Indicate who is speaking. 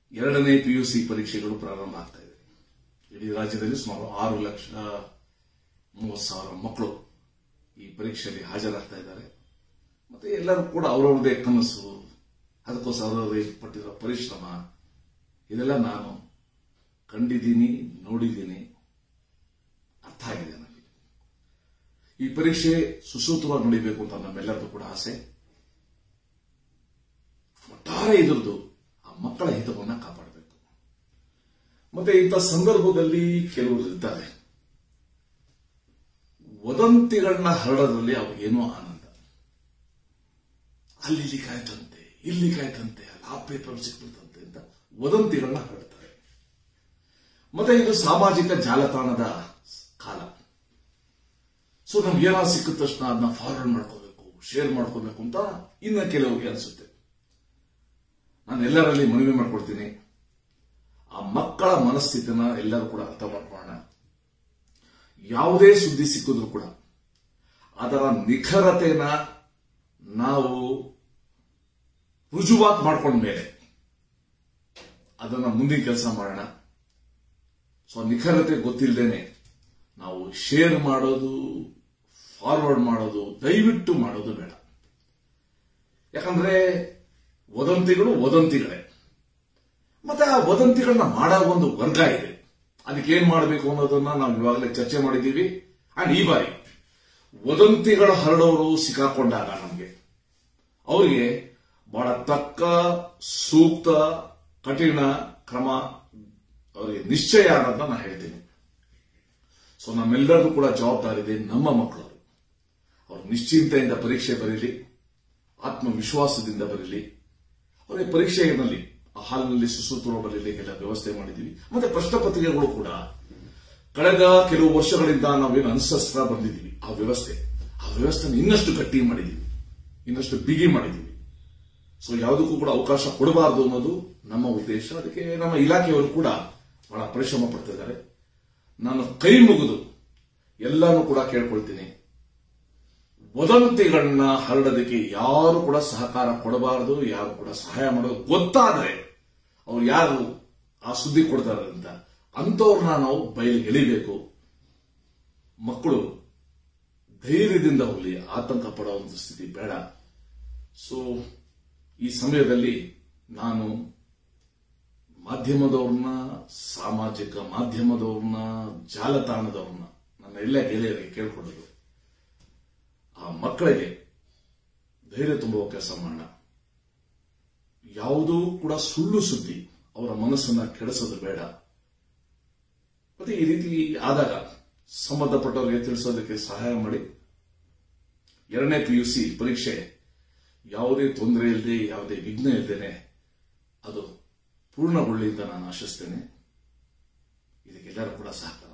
Speaker 1: ಎರಡನೇ ಪಿಯುಸಿ ಪರೀಕ್ಷೆಗಳು ಪ್ರಾರಂಭ ಆಗ್ತಾ ಇದೆ ಇಡೀ ರಾಜ್ಯದಲ್ಲಿ ಸುಮಾರು ಆರು ಲಕ್ಷ ಮೂವತ್ತು ಸಾವಿರ ಮಕ್ಕಳು ಈ ಪರೀಕ್ಷೆಯಲ್ಲಿ ಹಾಜರಾಗ್ತಾ ಇದ್ದಾರೆ ಮತ್ತೆ ಎಲ್ಲರೂ ಕೂಡ ಅವರವ್ರದೇ ಕನಸು ಅದಕ್ಕೋಸ್ಕರ ಅವರವರೇ ಪಟ್ಟಿರೋ ಪರಿಶ್ರಮ ಇದೆಲ್ಲ ನಾನು ಕಂಡಿದ್ದೀನಿ ನೋಡಿದ್ದೀನಿ ಅರ್ಥ ಆಗಿದೆ ನನಗೆ ಈ ಪರೀಕ್ಷೆ ಸುಸೂತ್ರವಾಗಿ ನಡೀಬೇಕು ಅಂತ ನಮ್ಮೆಲ್ಲರದು ಕೂಡ ಆಸೆ ಒಟ್ಟಾರೆ ಇದ್ರದ್ದು ಆ ಮಕ್ಕಳ ಹಿತವನ್ನ ಕಾಪಾಡಬೇಕು ಮತ್ತೆ ಇಂಥ ಸಂದರ್ಭದಲ್ಲಿ ಕೆಲವರು ಇರ್ತಾರೆ ವದಂತಿಗಳನ್ನ ಹರಡೋದ್ರಲ್ಲಿ ಅವ್ರಿಗೇನೋ ಆನಂದ ಅಲ್ಲಿ ಇಲ್ಲಿ ಕಾಯ್ತಂತೆ ಇಲ್ಲಿ ಕಾಯ್ತಂತೆ ಅಲ್ಲಿ ಆ ಪೇಪರ್ ಸಿಕ್ಬಿಡ್ತಂತೆ ಅಂತ ವದಂತಿಗಳನ್ನ ಹರಡ್ತಾರೆ ಮತ್ತೆ ಇದು ಸಾಮಾಜಿಕ ಜಾಲತಾಣದ ಕಾಲ ಸೊ ನಮ್ಗೆ ಏನಾದ್ರು ಸಿಕ್ಕಿದ ತಕ್ಷಣ ಅದನ್ನ ಫಾರ್ವರ್ಡ್ ಮಾಡ್ಕೋಬೇಕು ಶೇರ್ ಮಾಡ್ಕೋಬೇಕು ಅಂತ ಇನ್ನ ಕೆಲವರಿಗೆ ಅನಿಸುತ್ತೆ ನಾನು ಎಲ್ಲರಲ್ಲಿ ಮನವಿ ಮಾಡ್ಕೊಡ್ತೀನಿ ಆ ಮಕ್ಕಳ ಮನಸ್ಥಿತಿನ ಎಲ್ಲರೂ ಕೂಡ ಅರ್ಥ ಮಾಡ್ಕೊಳ್ಳೋಣ ಯಾವುದೇ ಸುದ್ದಿ ಸಿಕ್ಕಿದ್ರು ಕೂಡ ಅದರ ನಿಖರತೆನ ನಾವು ರುಜುವಾತ್ ಮಾಡ್ಕೊಂಡ ಮೇಲೆ ಅದನ್ನ ಮುಂದಿನ ಕೆಲಸ ಮಾಡೋಣ ಸೊ ನಿಖರತೆ ಗೊತ್ತಿಲ್ಲದೇನೆ ನಾವು ಶೇರ್ ಮಾಡೋದು ಫಾರ್ವರ್ಡ್ ಮಾಡೋದು ದಯವಿಟ್ಟು ಮಾಡೋದು ಬೇಡ ಯಾಕಂದ್ರೆ ವದಂತಿಗಳು ವದಂತಿಗಳೇ ಮತ್ತೆ ಆ ವದಂತಿಗಳನ್ನ ಮಾಡೋ ಒಂದು ವರ್ಗ ಇದೆ ಅದಕ್ಕೆ ಏನ್ ಮಾಡಬೇಕು ಅನ್ನೋದನ್ನ ನಾವು ಇವಾಗಲೇ ಚರ್ಚೆ ಮಾಡಿದ್ದೀವಿ ಅಂಡ್ ಈ ಬಾರಿ ವದಂತಿಗಳ ಹರಡೋರು ಸಿಕ್ಕಾಕೊಂಡಾಗ ನಮಗೆ ಅವರಿಗೆ ಬಹಳ ತಕ್ಕ ಸೂಕ್ತ ಕಠಿಣ ಕ್ರಮ ಅವರಿಗೆ ನಿಶ್ಚಯ ಅನ್ನೋದನ್ನ ನಾನು ಹೇಳ್ತೀನಿ ಸೊ ನಮ್ಮೆಲ್ಲರಿಗೂ ಕೂಡ ಜವಾಬ್ದಾರಿ ಇದೆ ನಮ್ಮ ಮಕ್ಕಳು ಅವರು ನಿಶ್ಚಿಂತೆಯಿಂದ ಪರೀಕ್ಷೆ ಬರೀಲಿ ಆತ್ಮವಿಶ್ವಾಸದಿಂದ ಬರೀಲಿ ಅವರಿಗೆ ಪರೀಕ್ಷೆಯಲ್ಲಿ ಆ ಹಾಲಿನಲ್ಲಿ ಸುಸೂತ್ರ ಬರೀಲಿಕ್ಕೆಲ್ಲ ವ್ಯವಸ್ಥೆ ಮಾಡಿದ್ದೀವಿ ಮತ್ತೆ ಪ್ರಶ್ನೆ ಪತ್ರಿಕೆಗಳು ಕೂಡ ಕಳೆದ ಕೆಲವು ವರ್ಷಗಳಿಂದ ನಾವೇನು ಅನುಸರಿಸ್ತಾ ಬಂದಿದ್ದೀವಿ ಆ ವ್ಯವಸ್ಥೆ ಆ ವ್ಯವಸ್ಥೆನ ಇನ್ನಷ್ಟು ಗಟ್ಟಿ ಮಾಡಿದ್ದೀವಿ ಇನ್ನಷ್ಟು ಬಿಗಿ ಮಾಡಿದ್ದೀವಿ ಸೊ ಯಾವುದಕ್ಕೂ ಕೂಡ ಅವಕಾಶ ಕೊಡಬಾರದು ಅನ್ನೋದು ನಮ್ಮ ಉದ್ದೇಶ ಅದಕ್ಕೆ ನಮ್ಮ ಇಲಾಖೆಯವರು ಕೂಡ ಬಹಳ ಪರಿಶ್ರಮ ಪಡ್ತಿದ್ದಾರೆ ನಾನು ಕೈ ಮುಗಿದು ಎಲ್ಲಾನು ಕೂಡ ಕೇಳ್ಕೊಳ್ತೀನಿ ವದಂತಿಗಳನ್ನ ಹರಡೋದಕ್ಕೆ ಯಾರು ಕೂಡ ಸಹಕಾರ ಕೊಡಬಾರದು ಯಾರು ಕೂಡ ಸಹಾಯ ಮಾಡೋದು ಗೊತ್ತಾದ್ರೆ ಅವ್ರು ಯಾರು ಆ ಸುದ್ದಿ ಕೊಡ್ತಾರೆ ಅಂತ ಅಂಥವ್ರನ್ನ ನಾವು ಬಯಲಿಗೆ ಎಳಿಬೇಕು ಮಕ್ಕಳು ಧೈರ್ಯದಿಂದ ಹೋಗಲಿ ಆತಂಕ ಪಡೋ ಒಂದು ಸ್ಥಿತಿ ಬೇಡ ಸೊ ಈ ಸಮಯದಲ್ಲಿ ನಾನು ಮಾಧ್ಯಮದವ್ರನ್ನ ಸಾಮಾಜಿಕ ಮಾಧ್ಯಮದವ್ರನ್ನ ಜಾಲತಾಣದವ್ರನ್ನ ನನ್ನ ಎಲ್ಲ ಗೆಳೆಯರಿಗೆ ಕೇಳ್ಕೊಳ್ಳೋದು ಆ ಮಕ್ಕಳಿಗೆ ಧೈರ್ಯ ತುಂಬುವ ಕೆಲಸ ಮಾಡೋಣ ಯಾವುದೂ ಕೂಡ ಸುಳ್ಳು ಸುದ್ದಿ ಅವರ ಮನಸ್ಸನ್ನ ಕೆಡಿಸೋದು ಬೇಡ ಮತ್ತೆ ಈ ರೀತಿ ಆದಾಗ ಸಂಬಂಧಪಟ್ಟವರಿಗೆ ತಿಳಿಸೋದಕ್ಕೆ ಸಹಾಯ ಮಾಡಿ ಎರಡನೇ ಪಿಯುಸಿ ಪರೀಕ್ಷೆ ಯಾವುದೇ ತೊಂದರೆ ಇಲ್ಲದೆ ಯಾವುದೇ ವಿಘ್ನ ಇಲ್ಲದೇನೆ ಅದು ಪೂರ್ಣಗೊಳ್ಳಿ ಅಂತ ನಾನು ಆಶಿಸ್ತೇನೆ ಇದಕ್ಕೆಲ್ಲರೂ ಕೂಡ ಸಹಕಾರ